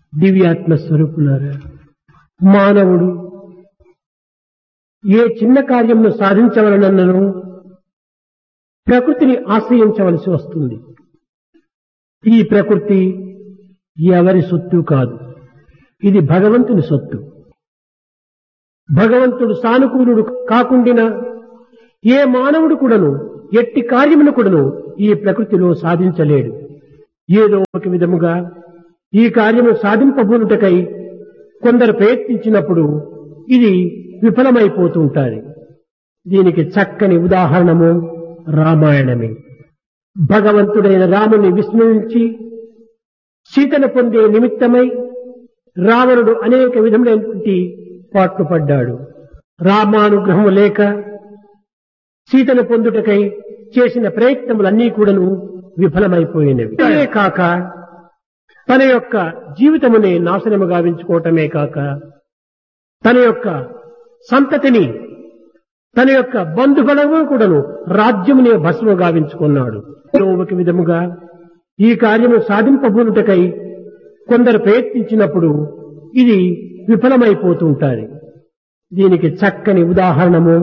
దివ్యాత్మ స్వరూపులారా మానవుడు ఏ చిన్న కార్యమును సాధించవలనన్నను ప్రకృతిని ఆశ్రయించవలసి వస్తుంది ఈ ప్రకృతి ఎవరి సొత్తు కాదు ఇది భగవంతుని సొత్తు భగవంతుడు సానుకూలుడు కాకుండినా ఏ మానవుడు కూడాను ఎట్టి కార్యమును కూడాను ఈ ప్రకృతిలో సాధించలేడు ఏదో ఒక విధముగా ఈ కార్యము సాధింపబోనుటకై కొందరు ప్రయత్నించినప్పుడు ఇది విఫలమైపోతూ ఉంటారు దీనికి చక్కని ఉదాహరణము రామాయణమే భగవంతుడైన రాముని విస్మరించి సీతను పొందే నిమిత్తమై రావణుడు అనేక విధములైనటువంటి పాట్లు పడ్డాడు రామానుగ్రహం లేక సీతను పొందుటకై చేసిన ప్రయత్నములన్నీ కూడాను విఫలమైపోయినవి అదే కాక తన యొక్క జీవితమునే నాశనము గావించుకోవటమే కాక తన యొక్క సంతతిని తన యొక్క బంధుబలము కూడాను రాజ్యమునే భస్మ గావించుకున్నాడు ఒక విధముగా ఈ కార్యము సాధింపబోనుటకై కొందరు ప్రయత్నించినప్పుడు ఇది విఫలమైపోతూ ఉంటారు దీనికి చక్కని ఉదాహరణము